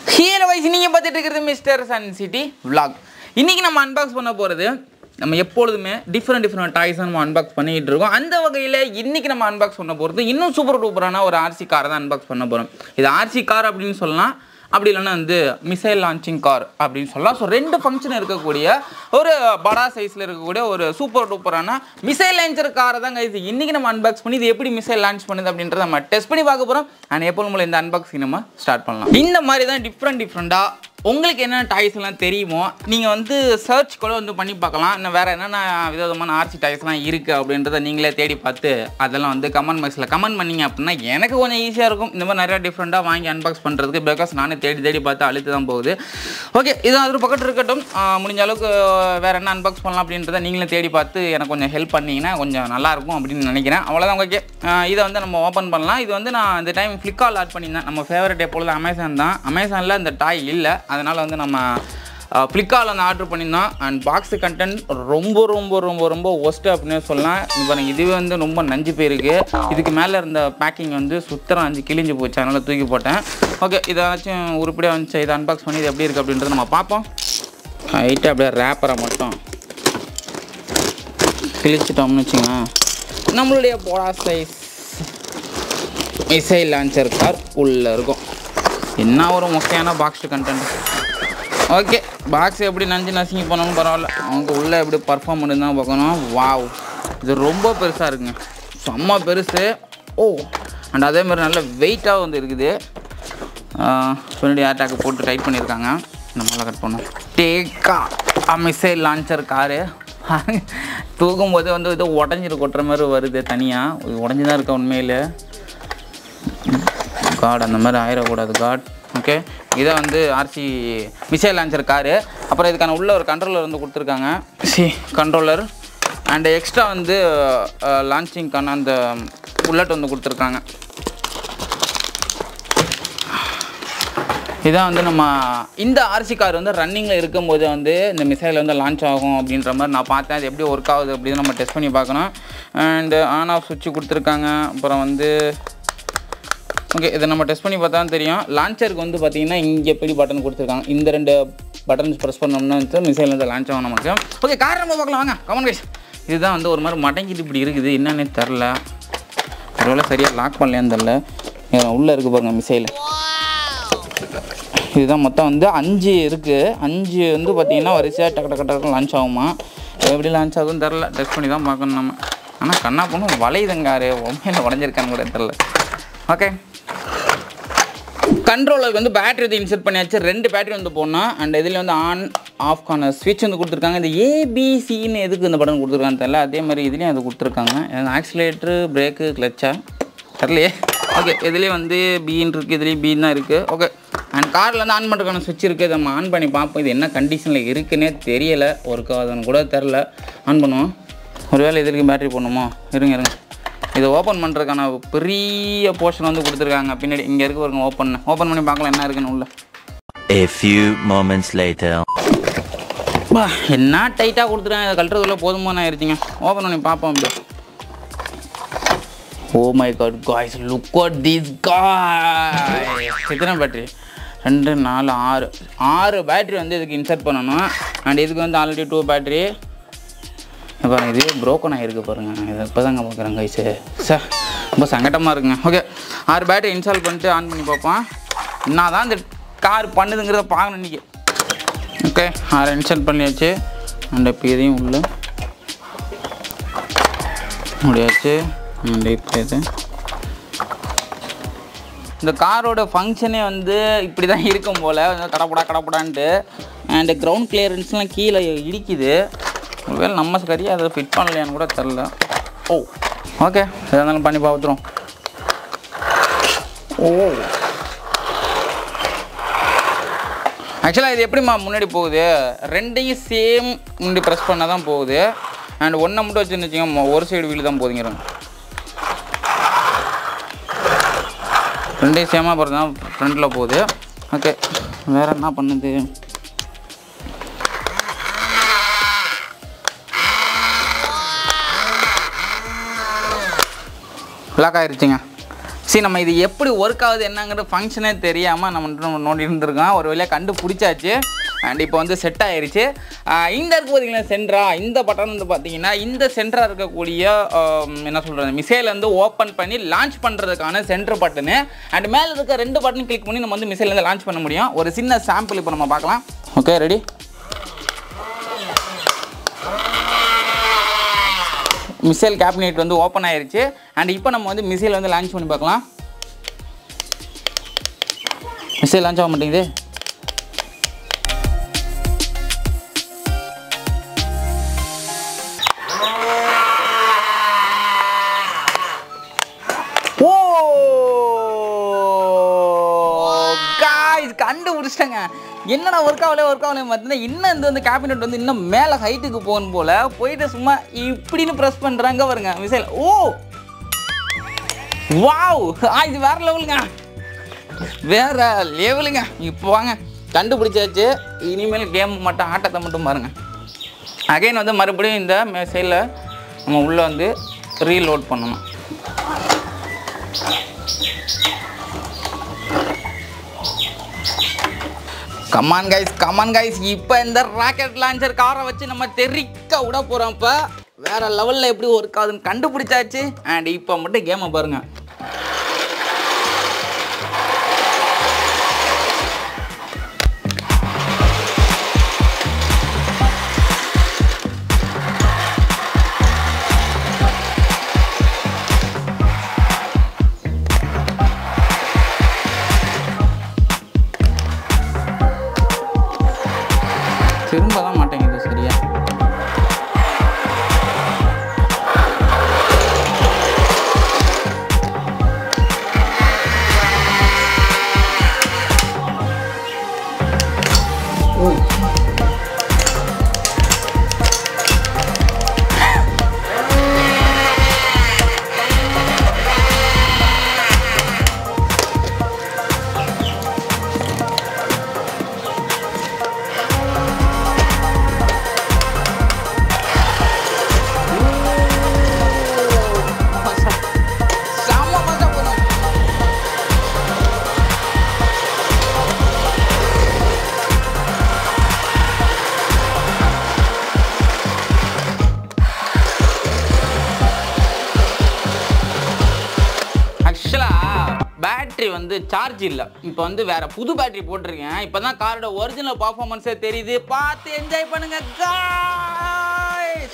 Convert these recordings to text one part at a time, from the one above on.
Hero வயசு நீங்கள் பார்த்துட்டு இருக்கிறது மிஸ்டர் சன் சிட்டி vlog இன்றைக்கி நம்ம அன்பாக்ஸ் பண்ண போகிறது நம்ம எப்பொழுதுமே டிஃப்ரெண்ட் டிஃப்ரெண்ட் டாய்ஸ் நம்ம அன்பாக்ஸ் பண்ணிக்கிட்டு இருக்கோம் அந்த வகையில் இன்றைக்கி நம்ம அன்பாக்ஸ் பண்ண போகிறது இன்னும் சூப்பர் டூப்பரான ஒரு ஆர்சி காரை தான் அன்பாக்ஸ் பண்ண போகிறோம் இது ஆர்சி கார் அப்படின்னு சொல்லலாம் அப்படி இல்லைன்னா வந்து மிசைல் லான்ச்சிங் கார் அப்படின்னு சொல்லலாம் ஸோ ரெண்டு ஃபங்க்ஷன் இருக்கக்கூடிய ஒரு படா சைஸில் இருக்கக்கூடிய ஒரு சூப்பர் டூப்பரான மிசைல் லான்ச்சர் காரை தான் கைஸ் இன்றைக்கி நம்ம அன்பாக்ஸ் பண்ணி இது எப்படி மிசைல் லான்ச் பண்ணுது அப்படின்றத நம்ம டெஸ்ட் பண்ணி பார்க்க போகிறோம் அண்ட் எப்போ மூலம் இந்த அன்பாக்சிங் நம்ம ஸ்டார்ட் பண்ணலாம் இந்த மாதிரி தான் டிஃப்ரெண்ட் டிஃப்ரெண்ட்டாக உங்களுக்கு என்னென்ன டாய்ஸ் எல்லாம் தெரியுமோ நீங்கள் வந்து சர்ச் கூட வந்து பண்ணி பார்க்கலாம் இன்னும் வேறு என்னென்ன விதவிதமான ஆர்சி டாய்ஸ்லாம் இருக்குது அப்படின்றத நீங்களே தேடி பார்த்து அதெல்லாம் வந்து கமெண்ட் பாக்ஸில் கமெண்ட் பண்ணீங்க அப்படின்னா எனக்கு கொஞ்சம் ஈஸியாக இருக்கும் இந்த மாதிரி நிறையா டிஃப்ரெண்ட்டாக வாங்கி அன்பாக்ஸ் பண்ணுறதுக்கு பிகாஸ் நானே தேடி தேடி பார்த்து அழுத்து தான் போகுது ஓகே இது அது பக்கத்து இருக்கட்டும் ஆஹ் முடிஞ்ச அளவுக்கு வேறு என்ன அன்பாக்ஸ் பண்ணலாம் அப்படின்றத நீங்களே தேடி பார்த்து எனக்கு கொஞ்சம் ஹெல்ப் பண்ணீங்கன்னா கொஞ்சம் நல்லாயிருக்கும் அப்படின்னு நினைக்கிறேன் அவ்வளோதான் ஓகே இதை வந்து நம்ம ஓப்பன் பண்ணலாம் இது வந்து நான் இந்த டைம் ஃப்ளிப்கார்ட் ஆட் பண்ணியிருந்தேன் நம்ம ஃபேவரட் எப்பொழுது அமேசான் தான் அமேசானில் இந்த டாய் இல்லை அதனால் வந்து நம்ம ஃப்ளிப்கார்ட்டில் வந்து ஆர்டர் பண்ணியிருந்தோம் அண்ட் பாக்ஸு கண்டென்ட் ரொம்ப ரொம்ப ரொம்ப ரொம்ப ஒஸ்ட்டு அப்படின்னு சொல்லலாம் இது பாருங்க இதுவே வந்து ரொம்ப நஞ்சு போயிருக்கு இதுக்கு மேலே இருந்த பேக்கிங் வந்து சுத்தரம் அஞ்சு கிழிஞ்சு போச்சு அதனால் தூக்கி போட்டேன் ஓகே இதாச்சும் உருப்படியாக வந்துச்சு இதை அன்பாக்ஸ் பண்ணி இது எப்படி இருக்குது அப்படின்றத நம்ம பார்ப்போம் ஹைட்டாக அப்படியே ரேப்பரை மட்டும் கிழிச்சிட்டோம்னு வச்சுங்களேன் நம்மளுடைய போடா சைஸ் மிசைல் லான்ச்சர் கார் உள்ளே இருக்கும் என்ன ஒரு முக்கியமான பாக்ஸ் கண்டென்ட் ஓகே பாக்ஸ் எப்படி நஞ்சு நசுங்கி போனாலும் பரவாயில்ல அவங்க உள்ளே எப்படி பர்ஃபார்ம் பண்ணி தான் பார்க்கணும் வாவ் இது ரொம்ப பெருசாக இருக்குங்க செம்ம பெருசு ஓ அண்ட் அதே மாதிரி நல்ல வெயிட்டாக வந்து இருக்குது பின்னாடி ஏர்டாக்கு போட்டு டைட் பண்ணியிருக்காங்க நம்மளால் கட் பண்ணோம் டேக்கா மிசைல் லான்ச்சர் காரு தூக்கும்போது வந்து இது உடஞ்சிரு கொட்டுற மாதிரி வருது தனியாக உடஞ்சி தான் இருக்கா உண்மையில் காட் அந்த மாதிரி ஆயிடக்கூடாது காட் ஓகே இதை வந்து ஆர்சி மிசைல் லான்ச்சர் காரு அப்புறம் இதுக்கான உள்ள ஒரு கண்ட்ரோலர் வந்து கொடுத்துருக்காங்க சி கண்ட்ரோலர் அண்ட் எக்ஸ்ட்ரா வந்து லான்ச்சிங்க்கான அந்த புல்லட் வந்து கொடுத்துருக்காங்க இதான் வந்து நம்ம இந்த ஆர்சி கார் வந்து ரன்னிங்கில் இருக்கும்போது வந்து இந்த மிசைல் வந்து லான்ச் ஆகும் அப்படின்ற மாதிரி நான் பார்த்தேன் அது எப்படி ஒர்க் ஆகுது அப்படின்னு நம்ம டெஸ்ட் பண்ணி பார்க்கணும் அண்ட் ஆன் ஆஃப் சுவிட்ச் கொடுத்துருக்காங்க அப்புறம் வந்து ஓகே இதை நம்ம டெஸ்ட் பண்ணி பார்த்தா தான் தெரியும் லான்ச்சருக்கு வந்து பார்த்தீங்கன்னா இங்கே எப்படி பட்டன் கொடுத்துருக்காங்க இந்த ரெண்டு பட்டன்ஸ் ப்ரெஸ் பண்ணோம்னா வந்து மிசைல் வந்து லான்ச் ஆகும் நமக்கு ஓகே கார் நம்ம பார்க்கலாம் வாங்க கமன் கைஸ் இதுதான் வந்து ஒரு மாதிரி மடங்கிட்டு இப்படி இருக்குது என்னன்னே தெரில ஒருவேளை சரியாக லாக் பண்ணலையான்னு தெரில உள்ளே இருக்குது பாருங்கள் மிசைல் இதுதான் மொத்தம் வந்து அஞ்சு இருக்குது அஞ்சு வந்து பார்த்தீங்கன்னா வரிசையாக டக்கு டக்கு டக்கு லான்ச் ஆகுமா எப்படி லான்ச் ஆகுதுன்னு தெரில டெஸ்ட் பண்ணி தான் பார்க்கணும் நம்ம ஆனால் கண்ணா பொண்ணு வளையுதுங்காரு உண்மையில் உடஞ்சிருக்கான்னு கூட தெரில ஓகே கண்ட்ரோலருக்கு வந்து பேட்டரி வந்து இன்செர்ட் பண்ணியாச்சு ரெண்டு பேட்டரி வந்து போடணும் அண்ட் இதில் வந்து ஆன் ஆஃப்கான ஸ்விட்ச் வந்து கொடுத்துருக்காங்க இந்த ஏபிசின்னு எதுக்கு இந்த பட்டன் கொடுத்துருக்கான்னு தெரியல அதே மாதிரி இதுலேயும் அது கொடுத்துருக்காங்க ஆக்சிலேட்ரு பிரேக்கு கிளச்சா தெரியலையே ஓகே இதுலேயும் வந்து பீன் இருக்குது இதுலேயும் பீன் தான் இருக்குது ஓகே அண்ட் காரில் வந்து ஆன் பண்ணுறதுக்கான சுவிட்ச் இருக்குது நம்ம ஆன் பண்ணி பார்ப்போம் இது என்ன கண்டிஷனில் இருக்குன்னே தெரியலை ஒர்க் ஆகுதுன்னு கூட தெரில ஆன் பண்ணுவோம் ஒருவேளை இதுக்கு பேட்டரி போடணுமோ இருங்க இருங்க இதை ஓப்பன் பண்ணுறதுக்கான பெரிய போர்ஷன் வந்து கொடுத்துருக்காங்க பின்னாடி இங்கே இருக்க பாருங்க ஓப்பன் ஓப்பன் பண்ணி பார்க்கலாம் என்ன இருக்குன்னு உள்ள A few moments later. பா என்ன டைட்டாக கொடுத்துருக்காங்க இதை கழட்டுறதுக்குள்ள போதுமான ஆயிடுச்சுங்க ஓப்பன் பண்ணி பார்ப்போம் அப்படி oh my god guys look at these guys எத்தனை பேட்டரி ரெண்டு நாலு ஆறு ஆறு பேட்டரி வந்து இதுக்கு இன்சர்ட் பண்ணணும் அண்ட் இதுக்கு வந்து ஆல்ரெடி டூ பேட்டரி பாருங்க இதுவே ப்ரோக்கன் ஆகிருக்கு பாருங்க இதை இப்போ தாங்க பார்க்குறேன் கைஸு சார் ரொம்ப சங்கட்டமாக இருக்குங்க ஓகே ஆறு பேட்டரி இன்ஸ்டால் பண்ணிட்டு ஆன் பண்ணி பார்ப்போம் என்ன தான் இந்த கார் பண்ணுதுங்கிறத பார்க்கணும் இன்றைக்கி ஓகே ஆறு இன்ஸ்டால் பண்ணியாச்சு அண்ட் இப்போ இதையும் உள்ள முடியாச்சு அண்ட் இப்போ இது இந்த காரோட ஃபங்க்ஷனே வந்து இப்படி தான் இருக்கும் போல் கடப்படா கடப்படான்ட்டு அண்ட் கிரவுண்ட் கிளியரன்ஸ்லாம் கீழே இடிக்குது ஒருவேளை நம்ம சரியாக அதை ஃபிட் பண்ணலையான்னு கூட தெரில ஓ ஓகே எதாக இருந்தாலும் பண்ணி பார்த்துரும் ஓ ஆக்சுவலாக இது எப்படிம்மா முன்னாடி போகுது ரெண்டையும் சேம் முன்னாடி ப்ரெஸ் பண்ணால் தான் போகுது அண்ட் ஒன்றை மட்டும் வச்சுன்னு வச்சுக்கோங்க ஒரு சைடு வீல் தான் போதுங்கிறோம் ரெண்டையும் சேமாக போகிறது தான் ஃப்ரண்டில் போகுது ஓகே வேறு என்ன பண்ணுது லாக் ஆயிருச்சுங்க சரி நம்ம இது எப்படி ஒர்க் ஆகுது என்னங்கிற ஃபங்க்ஷனே தெரியாமல் நம்ம நம்ம நோண்டி இருந்திருக்கோம் ஒரு வழியாக கண்டுபிடிச்சாச்சு அண்ட் இப்போ வந்து செட் ஆயிருச்சு ஆஹ் இந்த இருக்கு பார்த்தீங்கன்னா சென்ட்ரா இந்த பட்டன் வந்து பார்த்தீங்கன்னா இந்த சென்டராக இருக்கக்கூடிய ஆம், என்ன சொல்கிறது மிசைல் வந்து ஓப்பன் பண்ணி லான்ச் பண்ணுறதுக்கான சென்டர் பட்டனு அண்ட் மேலே இருக்க ரெண்டு பட்டன் கிளிக் பண்ணி நம்ம வந்து மிசைல் வந்து லான்ச் பண்ண முடியும் ஒரு சின்ன சாம்பிள் இப்போ நம்ம பார்க்கலாம் ஓகே ரெடி மிசைல் கேபினெட் வந்து ஓப்பன் ஆயிருச்சு அண்ட் இப்போ நம்ம வந்து மிசைல் வந்து லான்ச் பண்ணி பார்க்கலாம் மிசைல் லான்ச் ஆக மாட்டேங்குது ஓ காய்ஸ் கண்டுபிடிச்சிட்டேங்க என்னடா ஒர்க் ஆகல ஒர்க் ஆகல பார்த்தீங்கன்னா இன்னும் இந்த வந்து கேபினெட் வந்து இன்னும் மேலே ஹைட்டுக்கு போகணும் போல போயிட்டு சும்மா இப்படின்னு ப்ரெஸ் பண்ணுறாங்க பாருங்க மிசைல் ஓ வாவ் ஆ இது வேற லெவலுங்க வேற லெவலுங்க இப்போ வாங்க கண்டுபிடிச்சாச்சு இனிமேல் கேம் மட்டும் ஆட்டத்தை மட்டும் பாருங்க அகைன் வந்து மறுபடியும் இந்த சைடில் நம்ம உள்ளே வந்து ரீலோட் பண்ணணும் கமான் கைஸ் கமான் கைஸ் இப்போ இந்த ராக்கெட் லான்ச்சர் காரை வச்சு நம்ம தெறிக்க விட போகிறோம் இப்போ வேற லெவலில் எப்படி ஒர்க் ஆகுதுன்னு கண்டுபிடிச்சாச்சு அண்ட் இப்போ மட்டும் கேமை பாருங்க திரும்ப தான் மாட்டேங்குது சரியா செம்ம மஜா போதும் ஆக்சுவலாக பேட்ரி வந்து சார்ஜ் இல்லை இப்போ வந்து வேற புது பேட்டரி போட்டிருக்கேன் இப்போ தான் காரோட ஒரிஜினல் பர்ஃபார்மன்ஸே தெரியுது பார்த்து என்ஜாய் பண்ணுங்க guys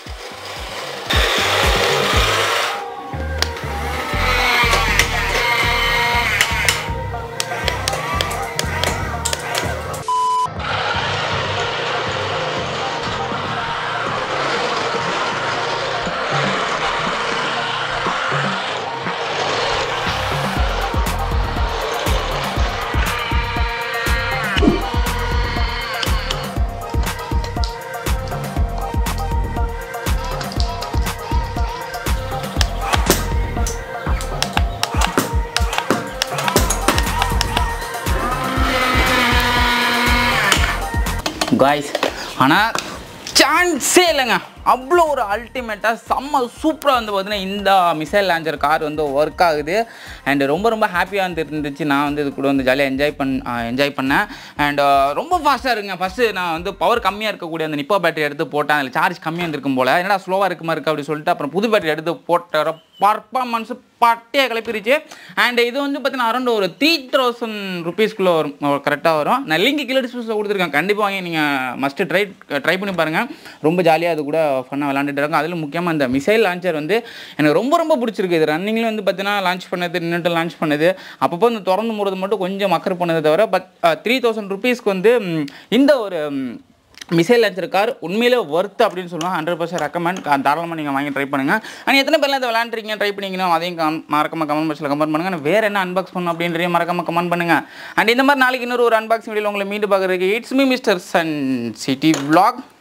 காய்ஸ் ஆனால் சான்ஸே இல்லைங்க அவ்வளோ ஒரு அல்டிமேட்டாக செம்ம சூப்பராக வந்து பார்த்தீங்கன்னா இந்த மிசைல் லான்ச்சர் கார் வந்து ஒர்க் ஆகுது அண்ட் ரொம்ப ரொம்ப ஹாப்பியாக வந்து இருந்துச்சு நான் வந்து இது கூட வந்து ஜாலியாக என்ஜாய் பண் என்ஜாய் பண்ணேன் அண்ட் ரொம்ப ஃபாஸ்ட்டாக இருக்குங்க ஃபஸ்ட்டு நான் வந்து பவர் கம்மியாக இருக்கக்கூடிய அந்த நிப்போ பேட்டரி எடுத்து போட்டேன் அதில் சார்ஜ் கம்மியாக இருந்திருக்கும் போல் என்னடா ஸ்லோவாக இருக்குமா இருக்கு அப்படி சொல்லிட்டு அப்புறம் புது பேட்டரி எடுத்து போட்ட பர்ஃபார்மன்ஸ் பட்டையாக கிளப்பிருச்சு அண்ட் இது வந்து பார்த்தீங்கன்னா அரௌண்ட் ஒரு த்ரீ தௌசண்ட் ருபீஸ்க்குள்ளே வரும் கரெக்டாக வரும் நான் லிங்க் கீழே டிஸ்பிளேஸில் கொடுத்துருக்கேன் கண்டிப்பாக வாங்கி நீங்கள் மஸ்ட்டு ட்ரை ட்ரை பண்ணி பாருங்கள் ரொம்ப ஜாலியாக அது கூட ஃபன்னாக விளாண்டுட்டு இருக்காங்க அதில் முக்கியமாக இந்த மிசைல் லான்ச்சர் வந்து எனக்கு ரொம்ப ரொம்ப பிடிச்சிருக்கு இது ரன்னிங்கில் வந்து பார்த்தீங்கன்னா லான்ச் பண்ணது நின்றுட்டு லான்ச் பண்ணது அப்பப்போ இந்த திறந்து போகிறது மட்டும் கொஞ்சம் மக்கர் பண்ணதை தவிர பட் த்ரீ தௌசண்ட் ருபீஸ்க்கு வந்து ம், இந்த ஒரு ம், மிசைல் லான்ச்சர் கார் உண்மையிலே ஒர்த் அப்படின்னு சொல்லுவாங்க ஹண்ட்ரட் பர்சன்ட் ரெக்கமெண்ட் தாராளமாக நீங்கள் வாங்கி ட்ரை பண்ணுங்கள் அண்ட் எத்தனை பேர்லாம் இதை விளாண்டுறீங்க ட்ரை பண்ணிக்கணும் அதையும் கம் மறக்காம கமெண்ட் பாக்ஸில் கமெண்ட் பண்ணுங்கள் வேறு என்ன அன்பாக்ஸ் பண்ணணும் அப்படின்றதையும் மறக்காம கமெண்ட் பண்ணுங்கள் அண்ட் இந்த மாதிரி நாளைக்கு இன்னொரு ஒரு அன்பாக்சிங் வீடியோவில் உங்களை மீண்டும் பார்க்குறதுக்கு it's me mister Sun City vlog